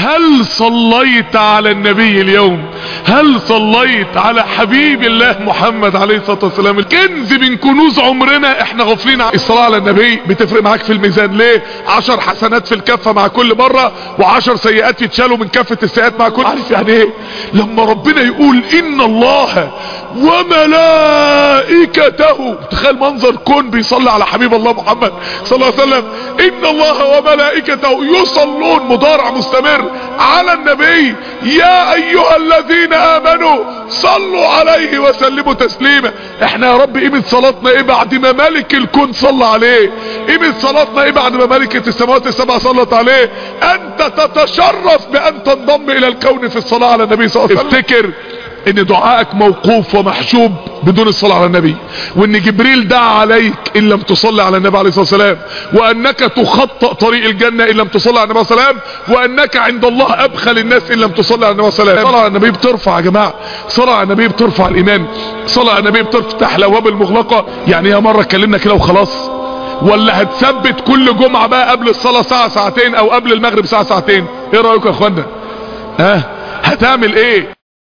هل صليت على النبي اليوم هل صليت على حبيب الله محمد عليه الصلاة والسلام كنز من كنوز عمرنا احنا غافلين عن الصلاة على النبي بتفرق معاك في الميزان ليه عشر حسنات في الكفة مع كل مرة وعشر سيئات يتشالوا من كفة السيئات مع كل عارف يعني ايه لما ربنا يقول ان الله وملائكته تخيل منظر كون بيصلي على حبيب الله محمد صلى الله عليه وسلم ان الله وملائكته يصلون مضارع مستمر على النبي يا ايها الذين امنوا صلوا عليه وسلموا تسليما احنا يا رب قيمة صلاتنا ايه بعد ما ملك الكون صلى عليه قيمة صلاتنا ايه بعد ما ملكة السماوات السبع صلت عليه انت تتشرف بان تنضم الى الكون في الصلاة على النبي صلى الله عليه وسلم افتكر ان دعائك موقوف ومحسوب بدون الصلاة على النبي وان جبريل دعا عليك ان لم تصلي على النبي عليه الصلاة والسلام وانك تخطأ طريق الجنة ان لم تصلي على النبي عليه الصلاة والسلام وانك عند الله ابخل الناس ان لم تصلي على النبي عليه الصلاة والسلام صلاة على النبي بترفع يا جماعة صلاة على النبي بترفع الايمان صلاة على النبي بتفتح الابواب المغلقة يعني يا مرة اتكلمنا كده وخلاص ولا هتثبت كل جمعة بقى قبل الصلاة ساعة ساعتين او قبل المغرب ساعة ساعتين ايه رأيكم يا اخوانا ها هتعمل ايه